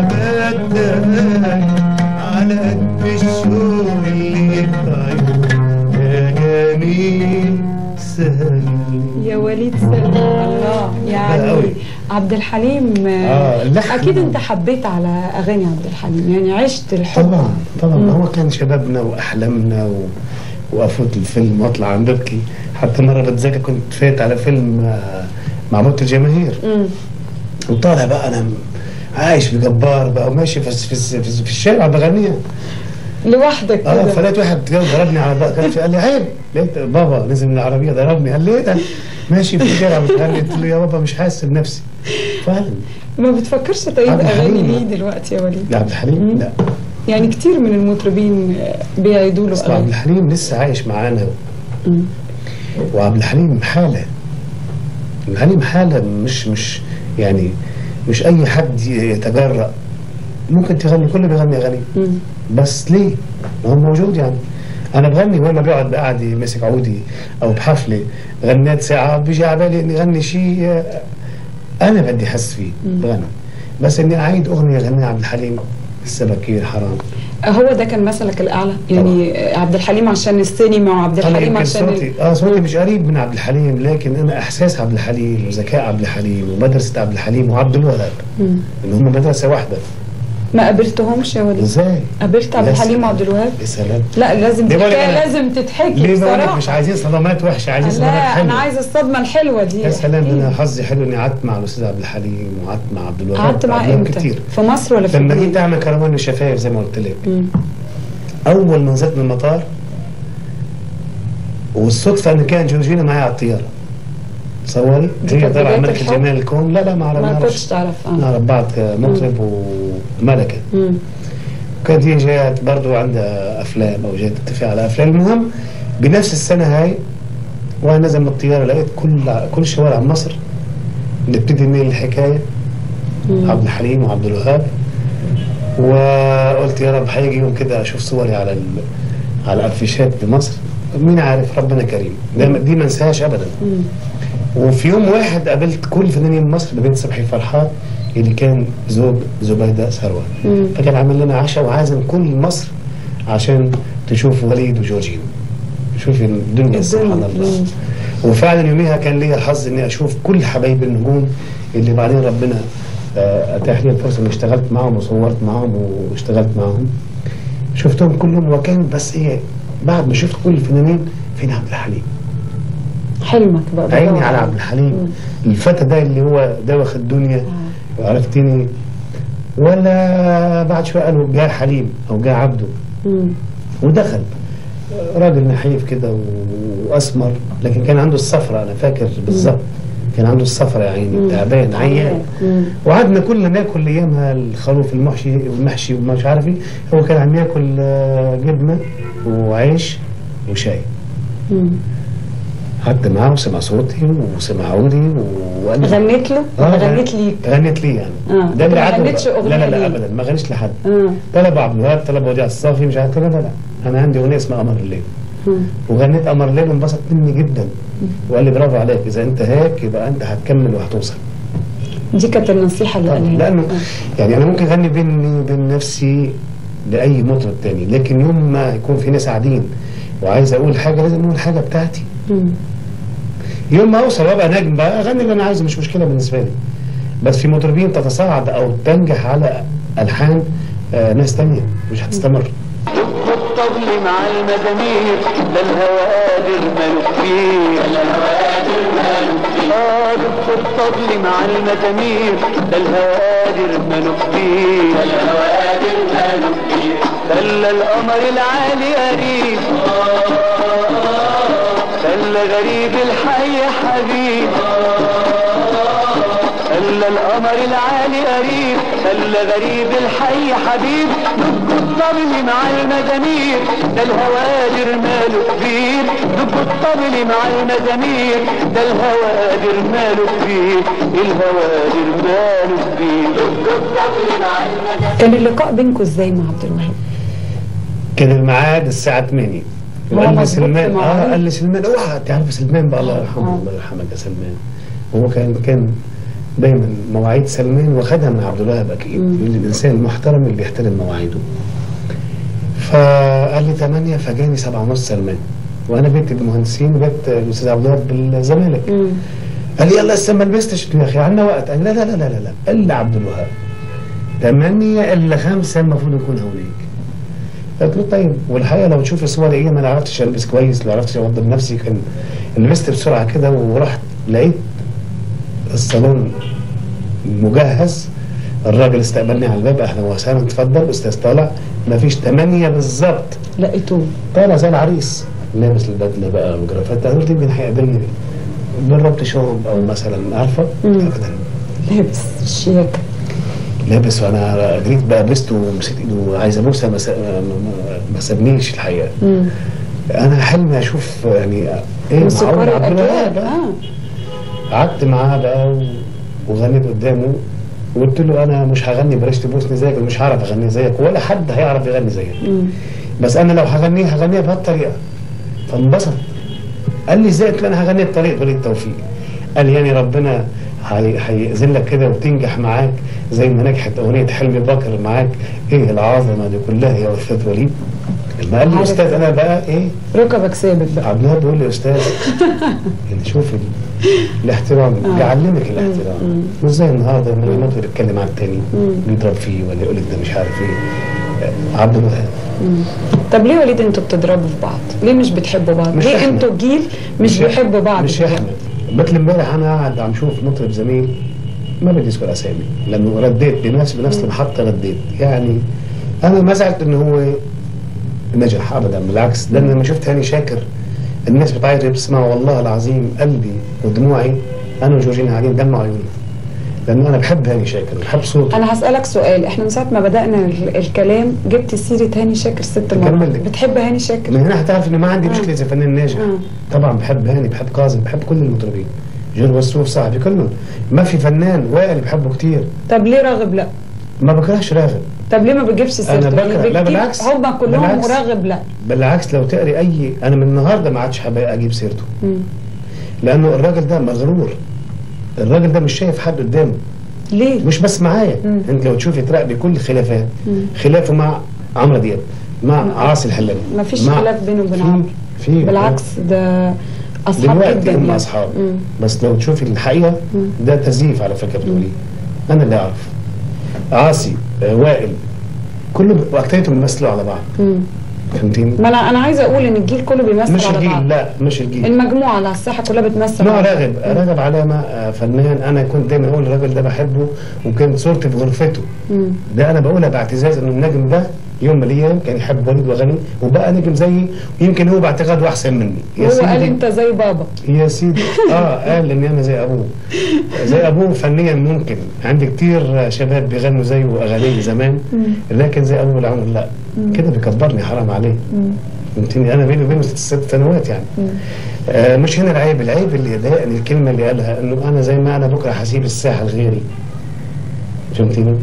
بدأني على قد الشوق اللي في عيوني يا جميل سلم يا وليد سلم الله لا قوي. يعني عبد الحليم آه، اللحن. اكيد انت حبيت على اغاني عبد الحليم يعني عشت الحب طبعا طبعا مم. هو كان شبابنا واحلامنا و... وافوت الفيلم واطلع عم ببكي حتى مره بتذكر كنت فات على فيلم آه، مع موت الجماهير مم. وطالع بقى انا عايش في جبار بقى وماشي في, في, في, في الشارع بغنيها لوحدك اه كده فلقيت واحد جاي ضربني على بقى كان في- قال لي عيب لقيت بابا نزل من العربيه ضربني قال لي ايه ده ماشي في الشارع بتغني قلت له يا بابا مش حاسس بنفسي فعلا ما بتفكرش تعيد عبد اغاني الحليم. ليه دلوقتي يا وليد يا عبد الحليم مم. لا يعني كتير من المطربين بيعيدوا له اصل عبد اغاني الحليم لسه عايش معانا مم. وعبد الحليم حالة عبد الحليم حالة مش مش يعني مش أي حد يتجرأ ممكن تغني كله بيغني أغاني مم. بس ليه؟ ما هو موجود يعني أنا بغني ولا بيقعد بقعدي ماسك عودي أو بحفلة غنيت ساعة بيجي على بالي إني أغني شيء آه، أنا بدي أحس فيه مم. بغني بس إني أعيد أغنية غنيها عبد الحليم لسه بكير حرام هو ده كان مثلك الاعلى يعني عبد الحليم عشان السينما وعبد انا الحليم يمكن عشان ال- صوتي اه صوتي مش قريب من عبد الحليم لكن انا احساس عبد الحليم وذكاء عبد الحليم ومدرسه عبد الحليم وعبد الوهاب مم. ان هم مدرسه واحده ما قابلتهمش يا وليد ازاي؟ قابلت عبد يا الحليم سلام. وعبد الوهاب يا سلام لا لازم ليه بقول لك تحكي أنا- لازم تتحكي ليه بقول لك بصراحه مش عايزين صدمات وحشه عايزين صدمات لا حلوه انا عايزه الصدمه الحلوه دي يا سلام احكي. انا حظي حلو اني قعدت مع الاستاذ عبد الحليم وقعدت مع عبد الوهاب قعدت معاه قعدنا امتى؟ كتير في مصر ولا في لما الجنوب؟ جيت اعمل كرمان والشفايف زي ما قلت لك مم. اول ما نزلت من المطار والصدفه ان كان جورجينا معايا على الطياره تصوري دي هي كانت طالعه بداية ملكه الحب؟ جمال الكون لا لا ما ما نعرفش كنتش تعرف اه نعرف بعض كمطرب وملكه مم. كانت هي جايه برضه عندها افلام او جايه تتفق على افلام المهم بنفس السنه هاي وانا نازل من الطياره لقيت كل كل شوارع مصر نبتدي ننقل الحكايه مم. عبد الحليم وعبد الوهاب وقلت يا رب هيجي يوم كده اشوف صوري على ال... على الافيشات بمصر مين عارف ربنا كريم ده- دي ما انساهاش ابدا مم. وفي يوم واحد قابلت كل فنانين مصر ببنت صبحي فرحات اللي كان زوج زبيدة ثروت مم. فكان عامل لنا عشاء وعازم كل مصر عشان تشوف وليد وجورجينا شوفي الدنيا سبحان الدنيا. الله مم. وفعلا يوميها كان لي الحظ اني اشوف كل حبايب النجوم اللي بعدين ربنا آه، اتاح لي الفرصه اني اشتغلت معاهم وصورت معاهم واشتغلت معاهم شفتهم كلهم وكان بس ايه بعد ما شفت كل الفنانين فين عبد الحليم حلمك بقى عيني بدور على عليه. عبد الحليم الفتى ده اللي هو دوخ الدنيا وعرفتني ولا بعد شويه قالوا جاء حليم او جاء عبده مم. ودخل راجل نحيف كده و- واسمر لكن كان عنده الصفرة انا فاكر بالظبط كان عنده الصفرة يا عيني مم. تعبان عيان مم. وقعدنا كلنا ناكل ايامها الخروف المحشي والمحشي ومش عارف ايه هو كان عم ياكل آه، جبنه وعيش وشاي مم. قعدت معاه وسمع صوتي وسمع عودي وقال لي غنيت له ولا غنيت ليك غنيت لي يعني آه. ده اللي ما عجبه غنيتش بقى. أغنية لا لا لا ليه؟ ابدا ما غنيتش لحد اه طلب عبد الوهاب طلب وديع الصافي مش عارف لا لا لا انا عندي اغنيه اسمها قمر الليل مم. وغنيت قمر الليل وانبسط مني جدا وقال لي برافو عليك اذا انت هيك يبقى انت هتكمل وهتوصل دي كانت النصيحه اللي قالها لك. لانه آه. يعني انا ممكن اغني بيني وبين نفسي لاي مطرب تاني لكن يوم ما يكون في ناس قاعدين وعايز اقول حاجه لازم اقول حاجه بتاعتي مم. يوم ما اوصل وابقى نجم بقى اغني اللي انا عايزه مش مشكله بالنسبه لي بس في مطربين تتصاعد او تنجح على الحان آه ناس تانية مش هتستمر الطبل مع المزامير لا الهوادر مالك فيه لا الهوادر مالك فيه اه دق الطبل مع المزامير لا الهوادر مالك فيه لا الهوادر مالك فيه خلى القمر العالي قريب خلى غريب الحي حبيب خلى القمر العالي قريب خلى غريب الحي حبيب دق الطبل مع المزامير ده الهوادر ماله كبير دق الطبل مع المزامير ده الهوادر ماله كبير الهوادر ماله كبير دق الطبل مع المزامير كان اللقاء بينكم ازاي مع عبد الوهاب؟ كان الميعاد الساعة 8 ما هو وقال لي مظبوط سلمان في اه مواعيد. قال لي سلمان اوعى تعرف سلمان بقى الله آه. يرحمه الله يرحمك يا سلمان هو كان كان دايما مواعيد سلمان واخدها من عبد الوهاب اكيد يقول لي الانسان المحترم اللي بيحترم مواعيده فقال لي 8 فجاني 7 ونص سلمان وانا بيت المهندسين وبيت الاستاذ عبد الوهاب بالزمالك قال لي يلا لسه ما لبستش قلت له يا اخي عندنا وقت قال لا لا لا لا لا, لا. قال لي عبد الوهاب 8 الا 5 المفروض نكون هونيك قلت له طيب والحقيقه لو تشوف الصور ايه ما انا عرفتش البس كويس ما عرفتش اوضب نفسي كان لبست بسرعه كده ورحت لقيت الصالون مجهز الراجل استقبلني على الباب اهلا وسهلا اتفضل استاذ طالع ما فيش ثمانية بالظبط لقيتوه طالع زي العريس لابس البدله بقى وجرافات انا قلت يمكن هيقابلني جربت شرب او مثلا عارفه ابدا لابس شياكه لابس وانا جريت بقى لبسته ومسكت ايده عايز ابوسها ما س- ما- ما- ما سابنيش الحقيقه انا حلمي اشوف يعني ايه معقول موسيقار عبد الوهاب الاجيال اه قعدت معاه بقى و- وغنيت قدامه وقلت له انا مش هغني بلاش تبوسني زيك ومش هعرف اغني زيك ولا حد هيعرف يغني زيك بس انا لو هغنيه هغنيها بهالطريقه فانبسط قال لي ازاي قلت له انا هغني بطريقه وليد توفيق قال لي يعني ربنا هي- هيأذن لك كده وتنجح معاك زي ما نجحت اغنيه حلمي بكر معاك ايه العظمه دي كلها يا استاذ وليد لما قال لي عارف. استاذ انا بقى ايه ركبك ثابت بقى عبد الوهاب بيقول لي يا استاذ يعني شوف ال- الاحترام بيعلمك الاحترام مش زي النهارده لما المطرب يتكلم عن التاني بيضرب فيه ولا يقول لك ده مش عارف ايه آه، عبد الوهاب طب ليه وليد انتوا بتضربوا في بعض؟ ليه مش بتحبوا بعض؟ مش ليه إحنا. انتوا جيل مش, بيحبوا بعض مش دلوقتي؟ احنا مثل امبارح انا قاعد عم شوف مطرب زميل ما بدي اذكر اسامي لانه رديت بنفس بنفس المحطه رديت يعني انا ما زعلت انه هو نجح ابدا بالعكس لان لما شفت هاني شاكر الناس بتعيط بتسمع والله العظيم قلبي ودموعي انا وجورجينا قاعدين دمع عيوني لانه انا بحب هاني شاكر بحب صوته انا هسألك سؤال احنا من ساعة ما بدأنا ال- الكلام جبت سيرة هاني شاكر ست أكمل مرات لك. بتحب هاني شاكر؟ من هنا هتعرف ان ما عندي مشكله اذا فنان ناجح آه. طبعا بحب هاني بحب كاظم بحب كل المطربين جور وسوف صاحبي كلهم ما في فنان وائل بحبه كتير طب ليه راغب لا؟ ما بكرهش راغب طب ليه ما بتجيبش سيرته؟ بكره. يعني لا، بتجيب- بالعكس. هما كلهم بالعكس. وراغب لا بالعكس لو تقري اي انا من النهارده ما عادش حابب اجيب سيرته لانه الراجل ده مغرور الراجل ده مش شايف حد قدامه ليه؟ مش بس معايا انت لو تشوفي تراقبي كل خلافات خلافه مع عمرو دياب مع عاصي الحلاني ما فيش مع- خلاف بينه وبين في- عمرو في بالعكس ده اصحاب دلوقتي جدا هم يعني. اصحاب مم. بس لو تشوفي الحقيقه ده تزييف على فكره بتقولي انا اللي اعرف عاصي آه، وائل كله واكتريتهم بيمثلوا على بعض مم. فهمتيني؟ ما انا انا عايزه اقول ان الجيل كله بيمثل مش على الجيل بعض لا مش الجيل المجموعه على الساحه كلها بتمثل نوع على بعض. راغب راغب علامة آه، فنان أنا كنت دايما أقول الراجل ده بحبه وكانت صورتي في غرفته مم. ده أنا بقولها باعتزاز إنه النجم ده يوم من الأيام كان يحب وليد وغني وبقى نجم زيي ويمكن هو باعتقاده أحسن مني يا هو قال سيدي انت زي بابا يا سيدي اه قال ان انا زي ابوه زي ابوه فنيا ممكن عندي كتير شباب بيغنوا زيه اغاني زمان لكن زي ابوه العمر لا كده بيكبرني حرام عليه فهمتني انا بيني وبينه ست ست سنوات يعني آه مش هنا العيب العيب اللي ضايقني الكلمه اللي قالها انه انا زي ما انا بكره هسيب الساحه لغيري فهمتني؟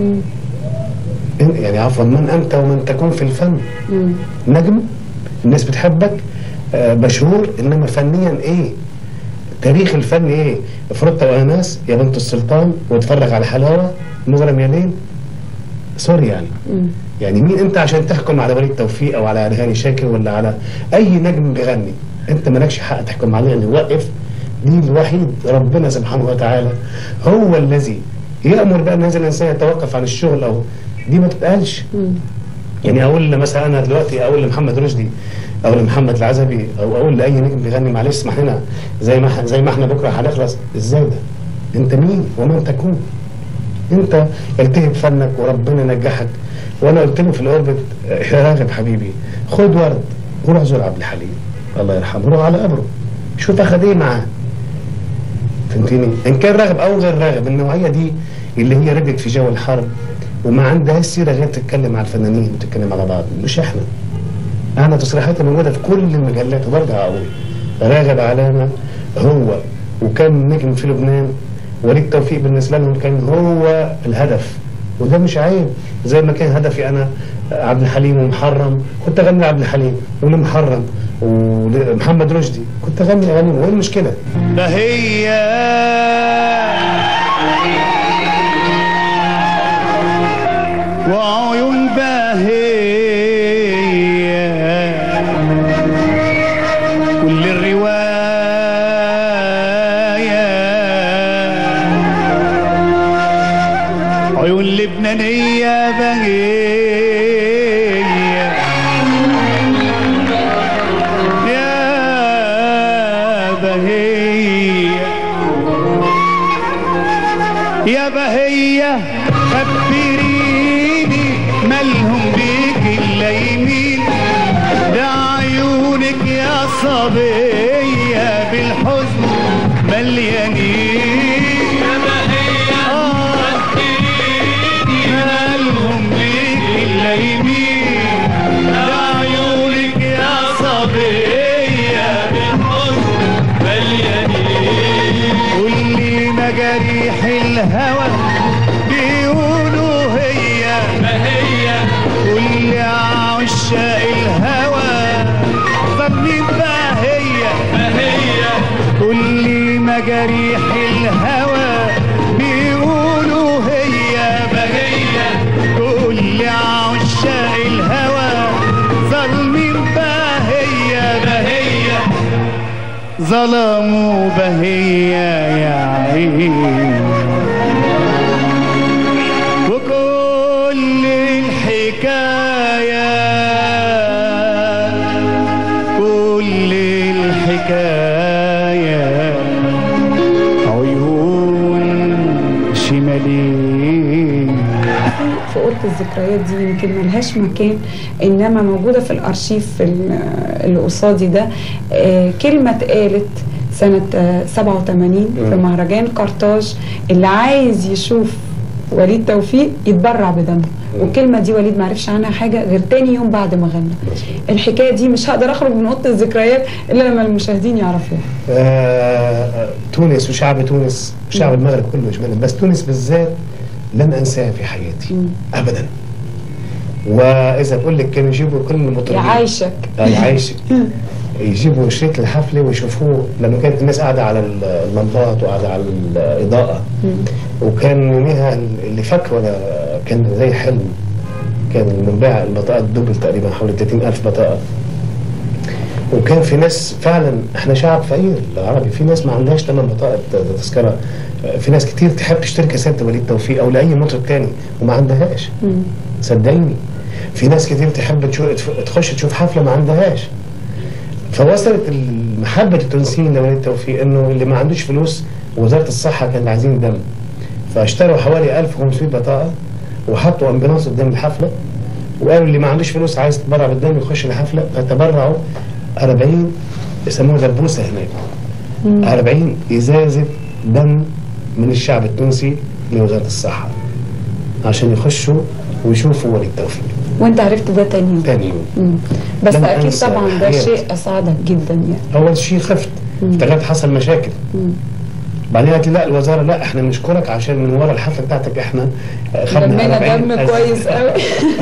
إن- يعني عفوا من انت ومن تكون في الفن مم. نجم الناس بتحبك آه، مشهور انما فنيا ايه تاريخ الفن ايه افرضت يا ناس يا بنت السلطان واتفرج على حلاوه مغرم يا ليل سوري يعني مم. يعني مين انت عشان تحكم على وليد توفيق او على هاني شاكر ولا على اي نجم بيغني انت مالكش حق تحكم عليه اللي وقف دي الوحيد ربنا سبحانه وتعالى هو الذي يامر بان هذا الانسان يتوقف عن الشغل او دي ما تتقالش مم. يعني اقول مثلا انا دلوقتي اقول لمحمد رشدي او لمحمد العزبي او اقول لاي نجم بيغني معلش اسمح لنا زي ما إحنا- زي ما احنا بكره هنخلص ازاي ده؟ انت مين ومن تكون؟ انت التهي بفنك وربنا نجحك وانا قلت له في الاوربت يا راغب حبيبي خد ورد وروح زور عبد الحليم الله يرحمه روح على قبره شوف اخد ايه معاه فهمتني؟ ان كان راغب او غير راغب النوعيه دي اللي هي رجعت في جو الحرب وما عندهاش سيره غير تتكلم على الفنانين وتتكلم على بعض مش احنا انا تصريحاتي موجوده في كل المجلات وبرجع اقول راغب علامه هو وكان نجم في لبنان وليد توفيق بالنسبه لهم كان هو الهدف وده مش عيب زي ما كان هدفي انا عبد الحليم ومحرم كنت اغني عبد الحليم ولمحرم ومحمد رشدي كنت اغني اغانيهم وايه المشكله؟ فهي وعيون باهية كل الرواية عيون لبنانية باهية يا بهية يا بهية خبريني مالهم بيك الليمين ده عيونك يا صبية بالحزن مليانين يا بهية مالهم بيك الليمين ده عيونك يا صبية بالحزن مليانين واللي مجاريح الهوى بيقولوا هي ما هي واللي عشاق الهوى ظنين ما هي ما هي واللي مجاريح الهوى بيقولوا هي ما هي كل عشاق الهوى ظالمين بهية بهية ظلموا بهية يا عين وكل الحكاية كل الحكاية عيون شمالين في اوضه الذكريات دي يمكن ملهاش مكان انما موجوده في الارشيف ال- اللي قصادي ده آه، كلمه اتقالت سنه آه، 87 في مهرجان قرطاج اللي عايز يشوف وليد توفيق يتبرع بدمه والكلمه دي وليد ما عرفش عنها حاجه غير تاني يوم بعد ما غنى الحكايه دي مش هقدر اخرج من اوضه الذكريات الا لما المشاهدين يعرفوها آه، تونس وشعب تونس وشعب المغرب كله اجمالا بس تونس بالذات لن انساها في حياتي ابدا واذا بقول لك كانوا يجيبوا كل المطربين يعايشك آه، يعيشك يجيبوا شريط الحفله ويشوفوه لما كانت الناس قاعده على اللمبات وقاعده على الاضاءه وكان يوميها اللي فاكره ولا كان زي حلم كان منباع البطاقات دبل تقريبا حوالي 30 ألف بطاقة وكان في ناس فعلا احنا شعب فقير العربي في ناس ما عندهاش ثمن بطاقة تذكرة في ناس كتير تحب تشتري كاسات وليد توفيق او لاي مطرب تاني وما عندهاش صدقيني في ناس كتير تحب تشو- تخش تشوف حفلة ما عندهاش فوصلت المحبة التونسيين لوليد توفيق انه اللي ما عندوش فلوس وزارة الصحة كانت عايزين دم فاشتروا حوالي 1500 بطاقة وحطوا امبولانس قدام الحفلة وقالوا اللي ما عندوش فلوس عايز يتبرع بالدم يخش الحفلة فتبرعوا 40 يسموها دبوسة هناك 40 إزازة دم من الشعب التونسي لوزارة الصحة عشان يخشوا ويشوفوا وليد توفيق وانت عرفت ده تاني يوم تاني يوم مم. بس لن اكيد أنسى طبعا ده حياتي. شيء اسعدك جدا يعني اول شيء خفت افتكرت حصل مشاكل بعدين قالت لي لا الوزاره لا احنا نشكرك عشان من ورا الحفله بتاعتك احنا خدنا لمينا 40 دم ألف. كويس قوي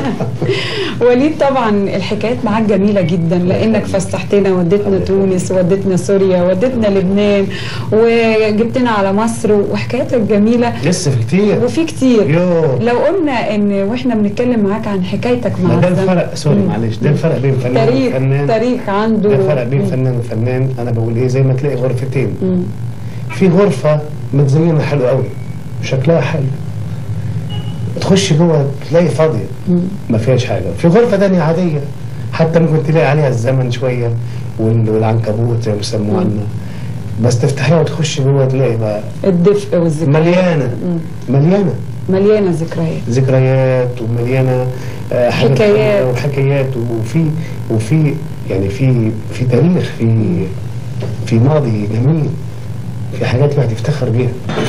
وليد طبعا الحكايات معاك جميله جدا لانك فسحتنا وديتنا تونس وديتنا سوريا وديتنا لبنان وجبتنا على مصر وحكاياتك جميله لسه في كتير وفي كتير يوه. لو قلنا ان واحنا بنتكلم معاك عن حكايتك مع ما ده الزمن. الفرق سوري مم. معلش ده الفرق بين فنان تاريخ وفنان تاريخ عنده ده الفرق بين مم. فنان وفنان انا بقول ايه زي ما تلاقي غرفتين مم. في غرفه متزينه حلو قوي شكلها حلو تخش جوه تلاقي فاضيه ما فيهاش حاجه في غرفه تانية عاديه حتى ممكن تلاقي عليها الزمن شويه وال- والعنكبوت زي ما بيسموه عنا بس تفتحيها وتخش جوه تلاقي بقى الدفء والذكريات مليانه مليانه مليانه ذكريات ذكريات ومليانه آه، حاجات حكايات. حلوة وحكايات وفي وفي يعني في في تاريخ في في ماضي جميل في حاجات الواحد يفتخر بيها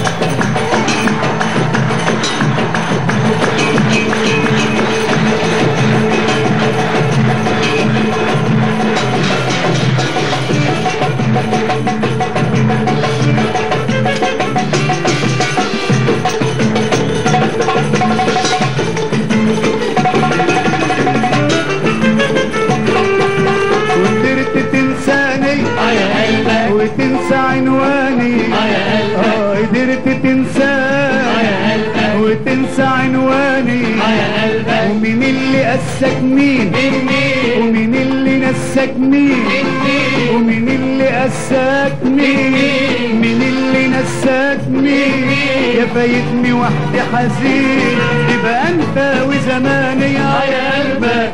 وقدرت تنساني وتنسى عنواني اه قدرت تنساني وتنسى عنواني ومين اللي قسك مين ومين اللي نسك مين ومين اللي قسك مين مين اللي نساك مين يا فايتني وحدي حزين تبقى انت وزماني يا قلبك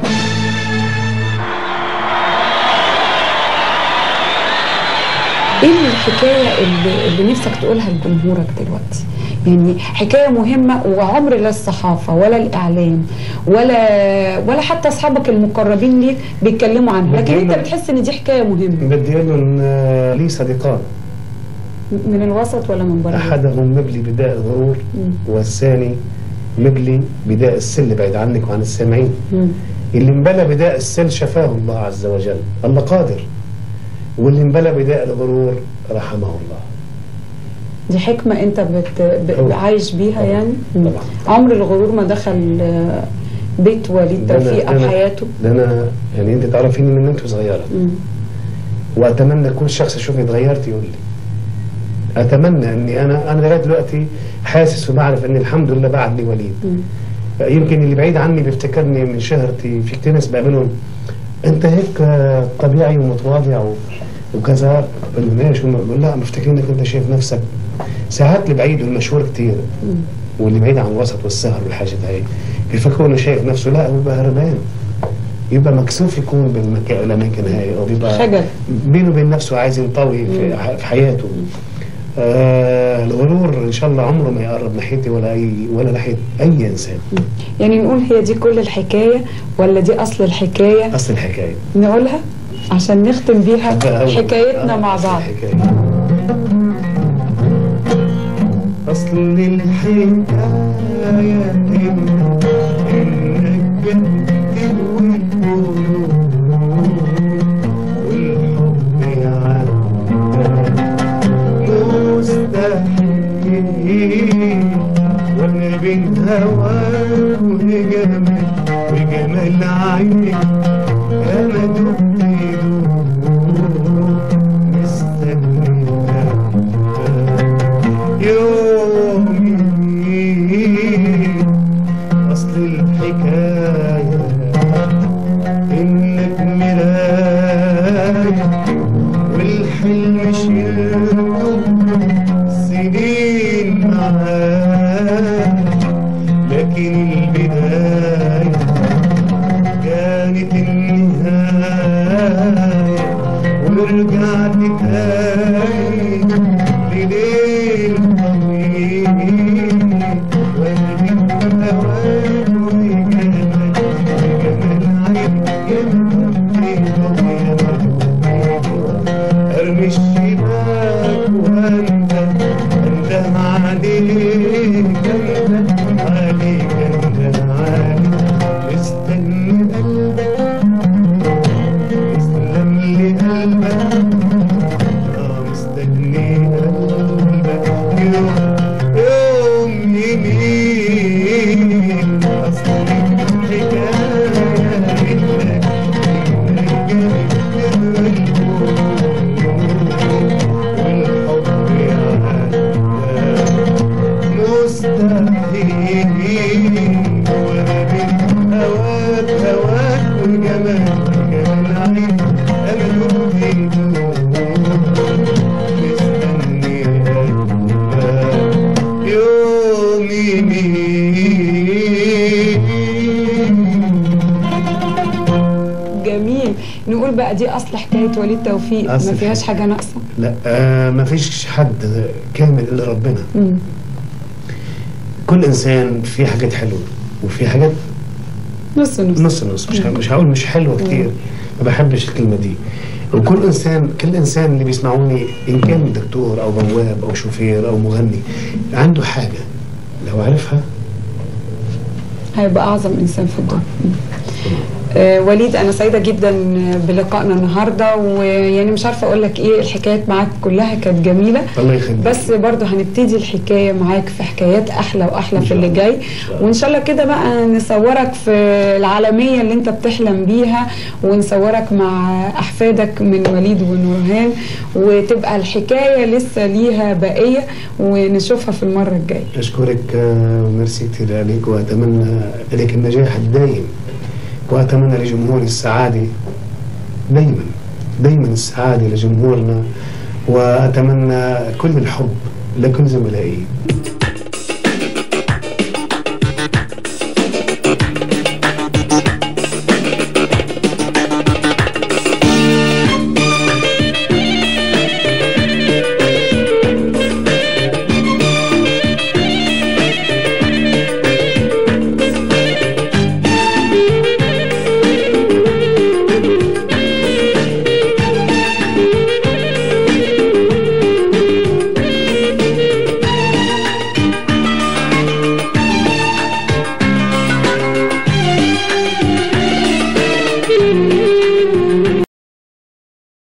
ايه الحكايه اللي, اللي نفسك تقولها لجمهورك دلوقتي يعني حكايه مهمه وعمر لا الصحافه ولا الاعلام ولا ولا حتى اصحابك المقربين ليك بيتكلموا عنها لكن انت بدينا- بتحس ان دي حكايه مهمه بدي اقول لهم آه، لي صديقان من الوسط ولا من بره احدهم مبلي بداء الغرور والثاني مبلي بداء السل بعيد عنك وعن السامعين مم. اللي انبلى بداء السل شفاه الله عز وجل الله قادر واللي انبلى بداء الغرور رحمه الله دي حكمه انت بت... ب... طبعا. عايش بيها طبعا. يعني مم. طبعا. عمر الغرور ما دخل آه، بيت وليد ده أنا- توفيق ده او أنا- حياته ده انا يعني انت تعرفيني من انت صغيره مم. واتمنى كل شخص يشوفني اتغيرت يقول لي اتمنى اني انا انا لغايه دلوقتي حاسس وبعرف ان الحمد لله بعد لي وليد مم. يمكن اللي بعيد عني بيفتكرني من شهرتي في كتير ناس بقابلهم انت هيك آه، طبيعي ومتواضع و- وكذا بقول له ليش؟ بقول لا مفتكرين انك انت شايف نفسك ساعات اللي بعيد والمشهور كتير واللي بعيد عن الوسط والسهر والحاجات هاي بيفكروا انه شايف نفسه لا هو بيبقى هربان يبقى مكسوف يكون بالمكان الاماكن هاي او بيبقى خجل. بينه وبين نفسه عايز ينطوي في, ح- في حياته آه الغرور ان شاء الله عمره ما يقرب ناحيتي ولا اي ولا ناحيه اي انسان يعني نقول هي دي كل الحكايه ولا دي اصل الحكايه اصل الحكايه نقولها عشان نختم بيها بقى أول- حكايتنا آه، مع أصل بعض الحكاية. أصل الحكاية إنك جنتي والقلوب والحب عندك مستحيل وانا بين هواك وجمال وجمال عينك انا دبت دوب مستنيها يومي اصل الحكايه انك مرايه والحلم شلته سنين معاك لكن البدايه كانت النهايه ورجعت تاني لليل طويل وقلبي هواك وجمال جمال عين جمال ارمي الشباك وانت انت عليك انت عليك انت عليك مستني قلبك اسلم لي قلبك اه مستني قلبك يوم يوم يمين اصل الحكايه انك انك والحب يعدى مستحيل وانا بين هواك هواك وجمال جمال عين انا دمت مستني قلبك يوم يمين نقول بقى دي اصل حكايه وليد توفيق أصل ما فيهاش حكاية. حاجه ناقصه لا آه ما فيش حد كامل الا ربنا مم. كل انسان فيه حاجات حلوه وفي حاجات نص نص نص نص مش مش هقول مش حلوه كتير ما بحبش الكلمه دي وكل انسان كل انسان اللي بيسمعوني ان كان دكتور او بواب او شوفير او مغني عنده حاجه لو عرفها هيبقى اعظم انسان في الدنيا آه وليد انا سعيده جدا بلقائنا النهارده ويعني مش عارفه اقول لك ايه الحكايات معاك كلها كانت جميله الله يخليك بس برضه هنبتدي الحكايه معاك في حكايات احلى واحلى إن في شاء اللي الله. جاي إن شاء الله. وان شاء الله كده بقى نصورك في العالميه اللي انت بتحلم بيها ونصورك مع احفادك من وليد ونورهان وتبقى الحكايه لسه ليها بقيه ونشوفها في المره الجايه اشكرك آه، وميرسي كثير عليك واتمنى لك النجاح الدائم واتمنى لجمهوري السعاده دائما دائما السعاده لجمهورنا واتمنى كل الحب لكل زملائي